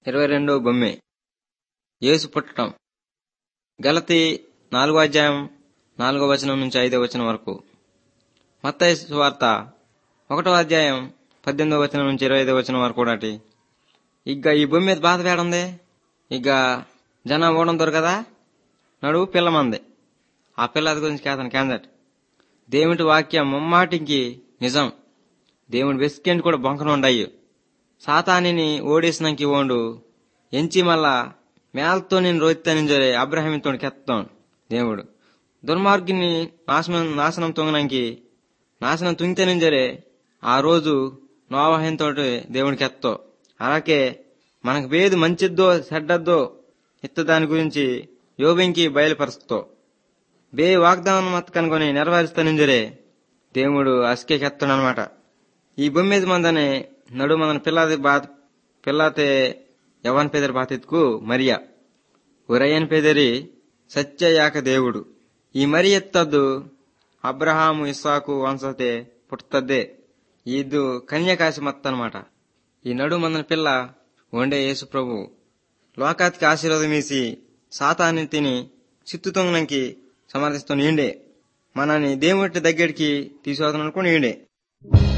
ఇరవై రెండో బొమ్మె యేసు పుట్టడం గలతి నాలుగో అధ్యాయం నాలుగో వచనం నుంచి ఐదో వచనం వరకు మత్తయి వార్త ఒకటో అధ్యాయం పద్దెనిమిదో వచనం నుంచి ఇరవై ఐదో వచనం వరకు కూడా ఇక ఈ భూమి మీద బాధ వేడుంది ఇక జనం ఓడం దొరకదా నడువు పిల్లమంది ఆ పిల్ల గురించి కేతను క్యాందట్ దేవుడి వాక్యం ముమ్మాటికి నిజం దేవుడి వెస్కెంట్ కూడా బొంకనుండయి సాతానిని ఓడేసినాకి ఓండు ఎంచి మళ్ళా మేలతో నేను రోయిస్తానని జరే అబ్రహీంతో కెత్తాను దేవుడు దుర్మార్గుని నాశనం నాశనం తొంగనానికి నాశనం తుంగితేనని జరే ఆ రోజు నోవాహంతో దేవుడికి ఎత్తో అలాగే మనకు వేది మంచిద్దో చెడ్డద్దో ఇత్త దాని గురించి యోబింకి బయలుపరుస్తో బే వాగ్దానం మత కనుకొని నెరవేరుస్తానని జరే దేవుడు అస్కేకెత్తాడు అనమాట ఈ భూమి మీద మందనే నడు మన పిల్లది బాత పిల్లతే యవన్ పేదరి బాతెత్తుకు మరియా ఉరయ్యన్ పేదరి సత్యయాక దేవుడు ఈ మరి ఎత్తద్దు అబ్రహాము ఇస్సాకు వంశతే పుట్టద్దే ఇది కన్యకాశి మత్త అనమాట ఈ నడు మందన పిల్ల వండే యేసు ప్రభు లోకాతికి ఆశీర్వాదం వేసి సాతాన్ని తిని చిత్తుతొంగనంకి సమర్థిస్తూ నీండే మనని దేవుడి దగ్గరికి తీసుకుని నీండే